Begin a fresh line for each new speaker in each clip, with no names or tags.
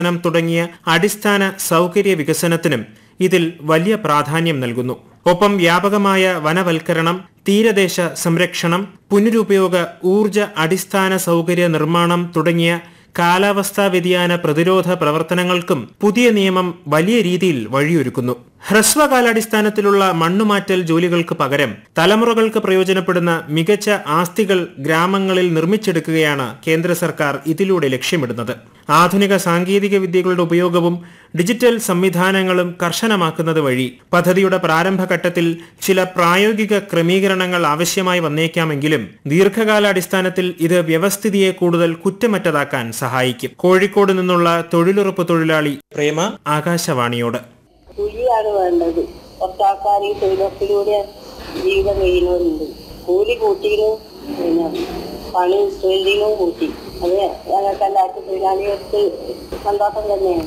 നം തുടങ്ങിയ അടിസ്ഥാന സൗകര്യ വികസനത്തിനും ഇതിൽ വലിയ പ്രാധാന്യം നൽകുന്നു ഒപ്പം വ്യാപകമായ വനവൽക്കരണം തീരദേശ സംരക്ഷണം പുനരുപയോഗ ഊർജ അടിസ്ഥാന സൗകര്യ നിർമ്മാണം തുടങ്ങിയ കാലാവസ്ഥാ വ്യതിയാന പ്രതിരോധ പ്രവർത്തനങ്ങൾക്കും പുതിയ നിയമം വലിയ രീതിയിൽ വഴിയൊരുക്കുന്നു ഹ്രസ്വകാലാടിസ്ഥാനത്തിലുള്ള മണ്ണുമാറ്റൽ ജോലികൾക്ക് പകരം തലമുറകൾക്ക് പ്രയോജനപ്പെടുന്ന മികച്ച ആസ്തികൾ ഗ്രാമങ്ങളിൽ നിർമ്മിച്ചെടുക്കുകയാണ് കേന്ദ്ര സർക്കാർ ഇതിലൂടെ ലക്ഷ്യമിടുന്നത് ആധുനിക സാങ്കേതിക വിദ്യകളുടെ ഉപയോഗവും ഡിജിറ്റൽ സംവിധാനങ്ങളും കർശനമാക്കുന്നത് വഴി പദ്ധതിയുടെ പ്രാരംഭഘട്ടത്തിൽ ചില പ്രായോഗിക ക്രമീകരണങ്ങൾ ആവശ്യമായി വന്നേക്കാമെങ്കിലും ദീർഘകാലാടിസ്ഥാനത്തിൽ ഇത് വ്യവസ്ഥിതിയെ കൂടുതൽ കുറ്റമറ്റതാക്കാൻ സഹായിക്കും കോഴിക്കോട് നിന്നുള്ള തൊഴിലുറപ്പ് തൊഴിലാളി പ്രേമ ആകാശവാണിയോട്
കൂലിയാണ് വേണ്ടത് കുറച്ച് ആൾക്കാർ ഈ തൊഴിലുറപ്പിലൂടെ ജീവിതം കഴിയുന്നവരുണ്ട് കൂലി കൂട്ടിയിരുന്നു പിന്നെ പണി തൊഴിലിനും കൂട്ടി അത് ഞങ്ങൾക്ക് എല്ലാവർക്കും തൊഴിലാളികൾക്ക് സന്തോഷം തന്നെയാണ്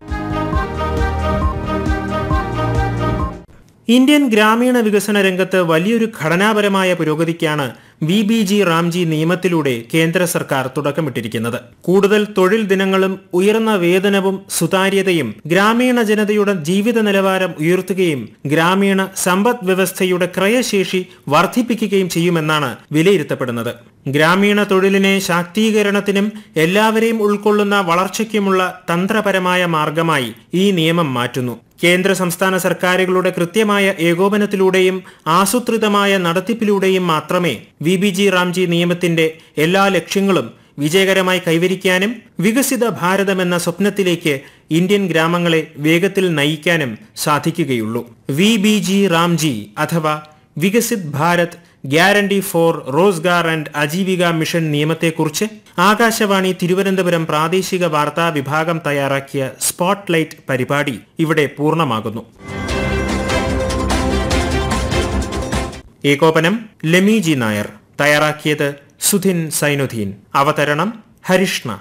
ഇന്ത്യൻ ഗ്രാമീണ വികസന രംഗത്ത് വലിയൊരു ഘടനാപരമായ പുരോഗതിക്കാണ് വി ബി ജി റാംജി നിയമത്തിലൂടെ കേന്ദ്ര സർക്കാർ തുടക്കമിട്ടിരിക്കുന്നത് കൂടുതൽ തൊഴിൽ ദിനങ്ങളും ഉയർന്ന വേതനവും സുതാര്യതയും ഗ്രാമീണ ജനതയുടെ ജീവിത നിലവാരം ഉയർത്തുകയും ഗ്രാമീണ സമ്പദ് വ്യവസ്ഥയുടെ ക്രയശേഷി വർദ്ധിപ്പിക്കുകയും ചെയ്യുമെന്നാണ് വിലയിരുത്തപ്പെടുന്നത് ഗ്രാമീണ തൊഴിലിനെ ശാക്തീകരണത്തിനും എല്ലാവരെയും ഉൾക്കൊള്ളുന്ന വളർച്ചയ്ക്കുമുള്ള തന്ത്രപരമായ മാർഗമായി ഈ നിയമം മാറ്റുന്നു കേന്ദ്ര സംസ്ഥാന സർക്കാരുകളുടെ കൃത്യമായ ഏകോപനത്തിലൂടെയും ആസൂത്രിതമായ നടത്തിപ്പിലൂടെയും മാത്രമേ വി ബി ജി റാംജി നിയമത്തിന്റെ എല്ലാ ലക്ഷ്യങ്ങളും വിജയകരമായി കൈവരിക്കാനും വികസിത ഭാരതം എന്ന സ്വപ്നത്തിലേക്ക് ഇന്ത്യൻ ഗ്രാമങ്ങളെ വേഗത്തിൽ നയിക്കാനും സാധിക്കുകയുള്ളൂ വി ബി ജി റാംജി അഥവാ Viksit Bharat guarantee for Rozgar and Ajeevika mission നിയമത്തെക്കുറിച്ച് ആകാശവാണി തിരുവനന്തപുരം പ്രാദേശിക വാർത്താ വിഭാഗം തയ്യാറാക്കിയ സ്പോട്ട്ലൈറ്റ് പരിപാടി ഇവിടെ പൂർണ്ണമാകുന്നു ഏകോപനം ലെമി നായർ തയ്യാറാക്കിയത് സുധിൻ സൈനുദ്ദീൻ അവതരണം ഹരിഷ്ണ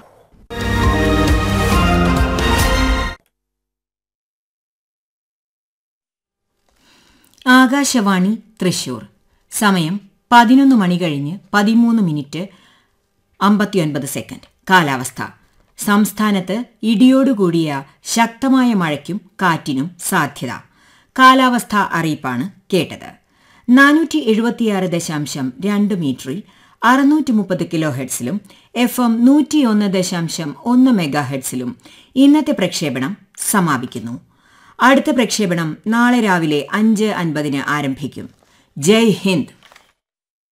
ആകാശവാണി തൃശൂർ സമയം പതിനൊന്ന് മണി കഴിഞ്ഞ് പതിമൂന്ന് മിനിറ്റ് അമ്പത്തിയൊൻപത് സെക്കൻഡ് കാലാവസ്ഥ സംസ്ഥാനത്ത് ഇടിയോടുകൂടിയ ശക്തമായ മഴയ്ക്കും കാറ്റിനും സാധ്യത കാലാവസ്ഥാ അറിയിപ്പാണ് കേട്ടത് നാനൂറ്റി എഴുപത്തിയാറ് ദശാംശം രണ്ട് മീറ്ററിൽ അറുന്നൂറ്റി മുപ്പത് കിലോ ഹെഡ്സിലും എഫ് എം നൂറ്റിയൊന്ന് ദശാംശം ഒന്ന് മെഗാ ഹെഡ്സിലും ഇന്നത്തെ പ്രക്ഷേപണം സമാപിക്കുന്നു അടുത്ത പ്രക്ഷേപണം നാളെ രാവിലെ അഞ്ച് അൻപതിന് ആരംഭിക്കും ജയ് ഹിന്ദ്